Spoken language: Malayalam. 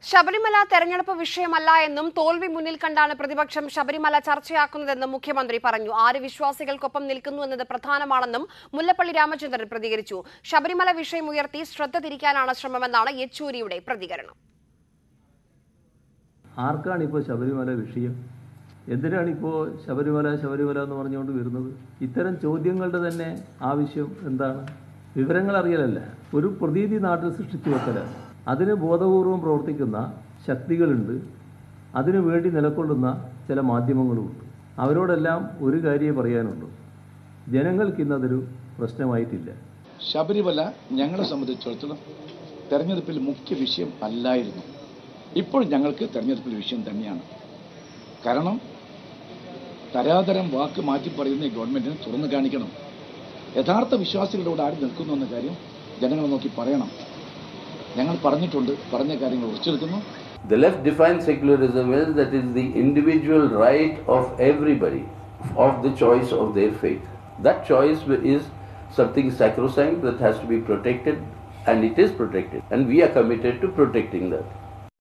ശബരിമല തെരഞ്ഞെടുപ്പ് വിഷയമല്ല എന്നും തോൽവി മുന്നിൽ കണ്ടാണ് പ്രതിപക്ഷം ശബരിമല ചർച്ചയാക്കുന്നതെന്നും മുഖ്യമന്ത്രി പറഞ്ഞു ആര് വിശ്വാസികൾക്കൊപ്പം നിൽക്കുന്നു എന്നത് പ്രധാനമാണെന്നും മുല്ലപ്പള്ളി രാമചന്ദ്രൻ പ്രതികരിച്ചു ശബരിമല വിഷയം ഉയർത്തി ശ്രദ്ധ തിരിക്കാനാണ് ശ്രമമെന്നാണ് യെച്ചൂരിയുടെ പ്രതികരണം ആർക്കാണ് ഇപ്പോൾ ശബരിമല വിഷയം എന്തിനാണിപ്പോൾ ശബരിമല ശബരിമല എന്ന് പറഞ്ഞുകൊണ്ട് വരുന്നത് ഇത്തരം ചോദ്യങ്ങളുടെ തന്നെ ആവശ്യം എന്താണ് വിവരങ്ങൾ അറിയലല്ല ഒരു പ്രതീതി നാട്ടിൽ സൃഷ്ടിച്ചു വെക്കലാണ് അതിന് ബോധപൂർവം പ്രവർത്തിക്കുന്ന ശക്തികളുണ്ട് അതിനു വേണ്ടി നിലകൊള്ളുന്ന ചില മാധ്യമങ്ങളുമുണ്ട് അവരോടെല്ലാം ഒരു കാര്യമേ പറയാനുള്ളൂ ജനങ്ങൾക്ക് ഇന്നതൊരു പ്രശ്നമായിട്ടില്ല ശബരിമല ഞങ്ങളെ സംബന്ധിച്ചിടത്തോളം തെരഞ്ഞെടുപ്പിൽ മുഖ്യ വിഷയം അല്ലായിരുന്നു ഇപ്പോൾ ഞങ്ങൾക്ക് തെരഞ്ഞെടുപ്പിൽ വിഷയം തന്നെയാണ് കാരണം തരാതരം വാക്ക് മാറ്റി പറയുന്ന ഈ ഗവൺമെന്റിന് തുറന്നു കാണിക്കണം യഥാർത്ഥ വിശ്വാസികളോട് ആര് നിൽക്കുന്നു എന്ന കാര്യം ജനങ്ങളെ നോക്കി പറയണം ഞങ്ങൾ പറഞ്ഞിട്ടുണ്ട് പറഞ്ഞ കാര്യങ്ങൾ ഉറച്ചെടുക്കുന്നു The left defines secularism as that is the individual right of everybody of the choice of their faith. That choice is something sacrosanct that has to be protected and it is protected and we are committed to protecting that.